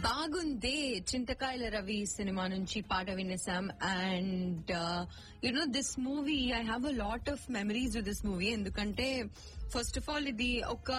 బాగుంది చింతకాయల రవి సినిమా నుంచి పాట వినేసాం and you know this movie I have a lot of memories with this movie ఎందుకంటే ఫస్ట్ ఆఫ్ ఆల్ ఇది ఒక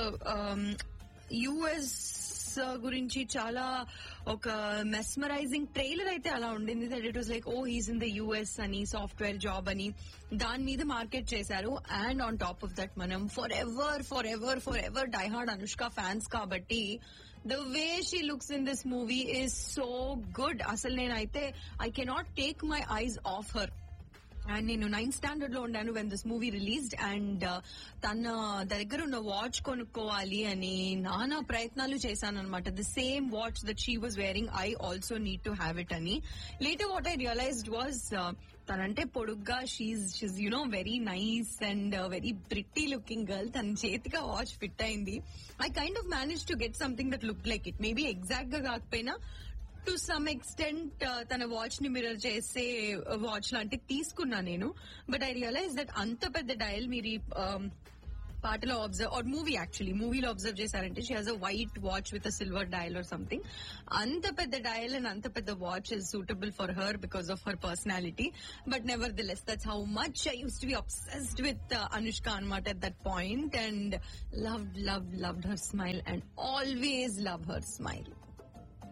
యుఎస్ గురించి చాలా ఒక మెస్మరైజింగ్ ట్రైలర్ అయితే అలా ఉండింది that it was like oh he's in the US అని సాఫ్ట్వేర్ జాబ్ అని దాని మీద మార్కెట్ చేశారు and on top of that మనం for ever for ever for ever die hard Anushka fans కాబట్టి the way she looks in this movie is so good అసలు నేనైతే I cannot take my eyes off her and నేను ninth standard లో ఉండాను when this movie released and తన దగ్గర ఉన్న watch కొనుక్కోవాలి అని నానా ప్రయత్నాలు చేశాను అనమాట the same watch that she was wearing I also need to have it అని later what I realised was తనంటే పొడుగ్గా she's she's you know very nice and very pretty looking girl తన చేతిగా వాచ్ ఫిట్ అయింది I kind of manage to get something that look like it maybe exact గా కాకపోయినా to some extent తన watch ని mirror చేసే వాచ్ లాంటివి తీసుకున్నా నేను బట్ ఐ రియలైజ్ దట్ అంత పెద్ద డయల్ మీరు ఈ, um, పాటలో అబ్జర్వ్ ఆర్ మూవీ యాక్చువల్లీ మూవీలో అబ్జర్వ్ చేశారంటే she has a white watch with a silver dial or something అంత పెద్ద డయల్ అండ్ అంత పెద్ద watch is suitable for her because of her personality but nevertheless that's how much I used to be obsessed with Anushka అనమాట at that point and loved loved loved her smile and always love her smile